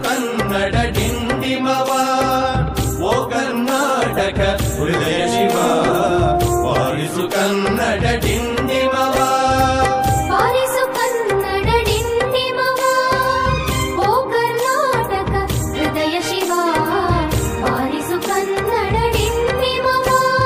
ಕನ್ನಡ ಡಿಂಡಿಮವ ಓ ಕರ್ನಾಟಕ ಹೃದಯ ಶಿವ ವಾರಿಸು ಕನ್ನಡ ಡಿಂಡಿಮವ ಬಾರಿಸು ಕನ್ನಡ ಡಿಂಡಿಮವ ಓ ಕರ್ನಾಟಕ ಹೃದಯ ಶಿವ ಬಾರಿಸು ಕನ್ನಡ ಡಿಂಡಿಮವ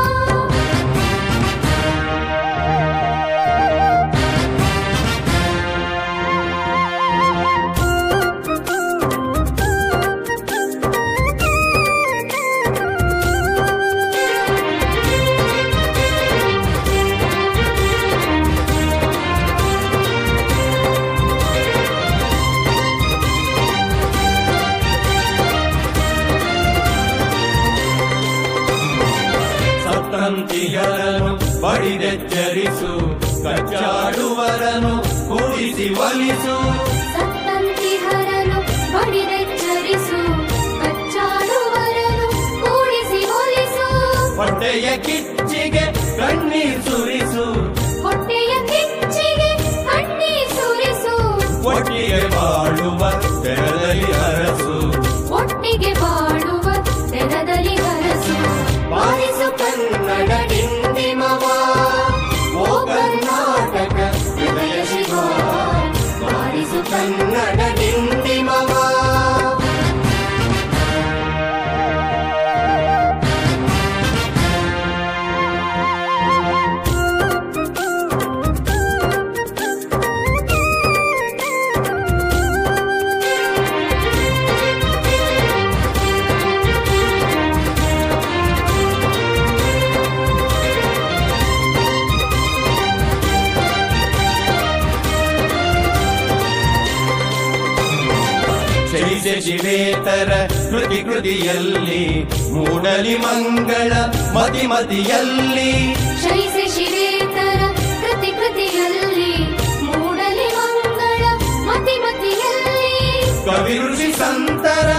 ಸಪ್ತಂತಿಗರನು ಬಡಿದೆಚ್ಚರಿಸು ಕಚ್ಚಾಡುವರನು ಕೂಡಿಸಿ ಒಲಿಸು ಸತ್ತಂತಿಹರನು ಬಡಿದೆಚ್ಚರಿಸು ಕಚ್ಚಾಡುವರನು ಕೂಡಿಸಿ ಒಲಿಸು ಹೊಟ್ಟೆಯ ಕಿಚ್ಚಿಗೆ ಕಣ್ಣೀರ್ ಸುರಿಸು ಹೊಟ್ಟೆಯ ಕಿಚ್ಚಿಗೆ ಕಣ್ಣೀರ್ ಸುರಿಸು ಒಟ್ಟಿಗೆ ಬಾಳುವ ತೆರದಲ್ಲಿ ಅರಸು ಒಟ್ಟಿಗೆ ಬಾಳುವ ತೆರದಲ್ಲಿ ಹರಸು ಬಾರಿಸು ಕನ್ನಡ ಡಿಂಡಿಮವ ಓ ಕರ್ನಾಟಕ ಹೃದಯ ಶಿವ ಬಾರಿಸು ಕನ್ನಡ ಡಿಂಡಿಮವ ಚೈತ ಶಿವೇತರ ಕೃತಿ ಕೃತಿಯಲ್ಲಿ ಮೂಡಲಿ ಮಂಗಳ ಮತಿ ಮತಿಯಲ್ಲಿ ಶೈಸ ಶಿವೇತರ ಕೃತಿ ಕೃತಿಯಲ್ಲಿ ಮೂಡಲಿ ಮಂಗಳ ಮತಿ ಮತಿಯಲ್ಲಿ ಕವಿ ಋಷಿ ಸಂತರ